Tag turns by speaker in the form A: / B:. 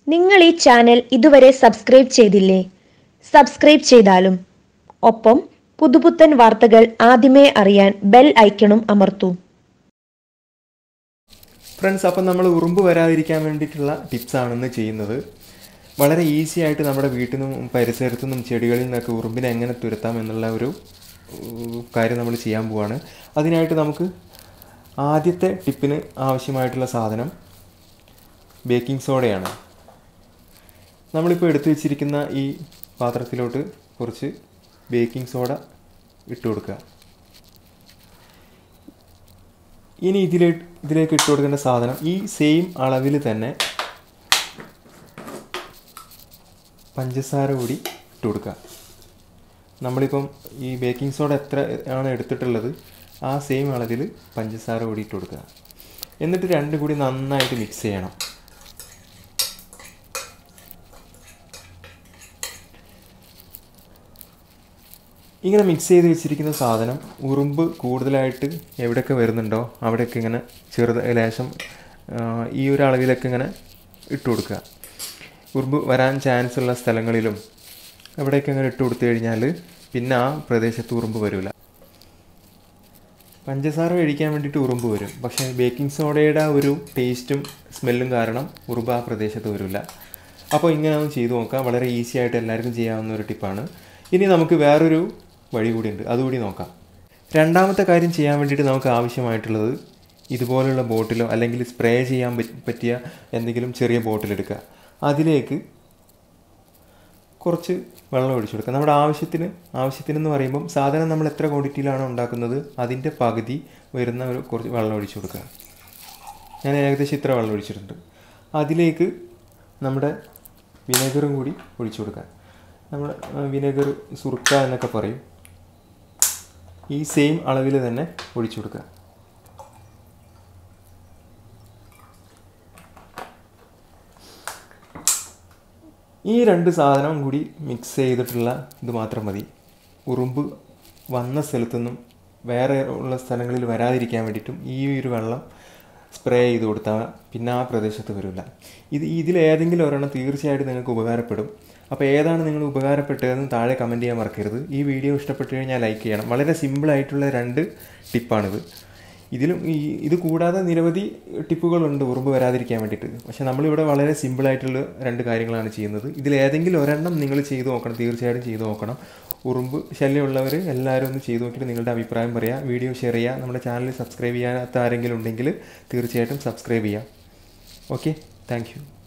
A: നിങ്ങൾ ഈ ചാനൽ ഇതുവരെ സബ്സ്ക്രൈബ് ചെയ്തില്ലേ സബ്സ്ക്രൈബ് ചെയ്താലും ഒപ്പം പുതുപുത്തൻ വാർത്തകൾ ആദ്യമേ അറിയാൻ ബെൽ ഐക്കണും അമർത്തൂ
B: ഫ്രണ്ട്സ് അപ്പം നമ്മൾ ഉറുമ്പ് വരാതിരിക്കാൻ വേണ്ടിയിട്ടുള്ള ടിപ്സാണ് ഇന്ന് ചെയ്യുന്നത് വളരെ ഈസി ആയിട്ട് നമ്മുടെ വീട്ടിൽ നിന്നും പരിസരത്തു നിന്നും ചെടികളിൽ നിന്നൊക്കെ ഉറുമ്പിനെ എങ്ങനെ തുരത്താം എന്നുള്ള ഒരു ഉം, കാര്യം നമ്മൾ ചെയ്യാൻ പോവാണ് അതിനായിട്ട് നമുക്ക് ആദ്യത്തെ ടിപ്പിന് ആവശ്യമായിട്ടുള്ള സാധനം ബേക്കിംഗ് സോഡയാണ് നമ്മളിപ്പോൾ എടുത്തു വെച്ചിരിക്കുന്ന ഈ പാത്രത്തിലോട്ട് കുറച്ച് ബേക്കിംഗ് സോഡ ഇട്ട് കൊടുക്കുക ഇനി ഇതിലേ ഇതിലേക്ക് ഇട്ട് കൊടുക്കേണ്ട സാധനം ഈ സെയിം അളവിൽ തന്നെ പഞ്ചസാര കൂടി ഇട്ട് കൊടുക്കുക നമ്മളിപ്പം ഈ ബേക്കിംഗ് സോഡ എത്ര ആണ് എടുത്തിട്ടുള്ളത് ആ സെയിം അളവിൽ പഞ്ചസാര കൂടി ഇട്ട് കൊടുക്കുക എന്നിട്ട് രണ്ടും കൂടി നന്നായിട്ട് മിക്സ് ചെയ്യണം ഇങ്ങനെ മിക്സ് ചെയ്ത് വെച്ചിരിക്കുന്ന സാധനം ഉറുമ്പ് കൂടുതലായിട്ട് എവിടെയൊക്കെ വരുന്നുണ്ടോ അവിടെയൊക്കെ ഇങ്ങനെ ചെറുത് ലേശം ആ, ഈ ഒരു അളവിലൊക്കെ ഇങ്ങനെ ഇട്ട് കൊടുക്കുക ഉറുമ്പ് വരാൻ ചാൻസ് ഉള്ള സ്ഥലങ്ങളിലും എവിടെയൊക്കെ ഇങ്ങനെ ഇട്ട് കൊടുത്തു കഴിഞ്ഞാൽ പിന്നെ ആ പ്രദേശത്ത് ഉറുമ്പ് വരില്ല പഞ്ചസാര കഴിക്കാൻ വേണ്ടിയിട്ട് ഉറുമ്പ് വരും പക്ഷേ ബേക്കിംഗ് സോഡയുടെ ആ ഒരു ടേസ്റ്റും സ്മെല്ലും കാരണം ഉറുമ്പ് ആ പ്രദേശത്ത് വരില്ല അപ്പോൾ ഇങ്ങനെ ഒന്ന് ചെയ്തു നോക്കാം വളരെ ഈസി ആയിട്ട് എല്ലാവർക്കും ചെയ്യാവുന്ന ഒരു ടിപ്പാണ് ഇനി നമുക്ക് വേറൊരു വഴി കൂടിയുണ്ട് അതുകൂടി നോക്കാം രണ്ടാമത്തെ കാര്യം ചെയ്യാൻ വേണ്ടിയിട്ട് നമുക്ക് ആവശ്യമായിട്ടുള്ളത് ഇതുപോലുള്ള ബോട്ടിലോ അല്ലെങ്കിൽ സ്പ്രേ ചെയ്യാൻ പറ്റ് പറ്റിയ എന്തെങ്കിലും ചെറിയ ബോട്ടിൽ എടുക്കുക അതിലേക്ക് കുറച്ച് വെള്ളം ഒഴിച്ചു കൊടുക്കുക നമ്മുടെ ആവശ്യത്തിന് ആവശ്യത്തിന് എന്ന് പറയുമ്പം സാധനം നമ്മൾ എത്ര ക്വാണ്ടിറ്റിയിലാണോ ഉണ്ടാക്കുന്നത് അതിൻ്റെ പകുതി വരുന്ന ഒരു കുറച്ച് വെള്ളം ഒഴിച്ചു കൊടുക്കുക ഞാൻ ഏകദേശം ഇത്ര വെള്ളം ഒഴിച്ചിട്ടുണ്ട് അതിലേക്ക് നമ്മുടെ വിനെഗറും കൂടി ഒഴിച്ചു കൊടുക്കുക നമ്മൾ വിനെഗർ സുറുക്ക എന്നൊക്കെ പറയും ഈ സെയിം അളവിൽ തന്നെ ഒഴിച്ചു കൊടുക്കുക ഈ രണ്ട് സാധനവും കൂടി മിക്സ് ചെയ്തിട്ടുള്ള ഇത് മാത്രം മതി ഉറുമ്പ് വന്ന സ്ഥലത്തുനിന്നും വേറെ ഉള്ള സ്ഥലങ്ങളിൽ വരാതിരിക്കാൻ വേണ്ടിയിട്ടും ഈ ഒരു വെള്ളം സ്പ്രേ ചെയ്ത് കൊടുത്താൽ പിന്നെ ആ പ്രദേശത്ത് വരില്ല ഇത് ഇതിൽ ഏതെങ്കിലും ഒരെണ്ണം തീർച്ചയായിട്ടും നിങ്ങൾക്ക് ഉപകാരപ്പെടും അപ്പോൾ ഏതാണ് നിങ്ങൾ ഉപകാരപ്പെട്ടതെന്ന് താഴെ കമൻറ്റ് ചെയ്യാൻ മറക്കരുത് ഈ വീഡിയോ ഇഷ്ടപ്പെട്ടു കഴിഞ്ഞാൽ ലൈക്ക് ചെയ്യണം വളരെ സിമ്പിളായിട്ടുള്ള രണ്ട് ടിപ്പാണിത് ഇതിലും ഈ ഇത് കൂടാതെ നിരവധി ടിപ്പുകളുണ്ട് ഉറുമ്പ് വരാതിരിക്കാൻ വേണ്ടിയിട്ട് പക്ഷേ നമ്മളിവിടെ വളരെ സിമ്പിളായിട്ടുള്ള രണ്ട് കാര്യങ്ങളാണ് ചെയ്യുന്നത് ഇതിൽ ഏതെങ്കിലും ഒരെണ്ണം നിങ്ങൾ ചെയ്തു നോക്കണം തീർച്ചയായിട്ടും ചെയ്തു നോക്കണം ഉറുമ്പ് ശല്യമുള്ളവർ എല്ലാവരും ഒന്ന് ചെയ്തു നോക്കിയിട്ട് നിങ്ങളുടെ അഭിപ്രായം പറയുക വീഡിയോ ഷെയർ ചെയ്യുക നമ്മുടെ ചാനൽ സബ്സ്ക്രൈബ് ചെയ്യാത്ത ആരെങ്കിലും ഉണ്ടെങ്കിൽ തീർച്ചയായിട്ടും സബ്സ്ക്രൈബ് ചെയ്യുക ഓക്കെ താങ്ക്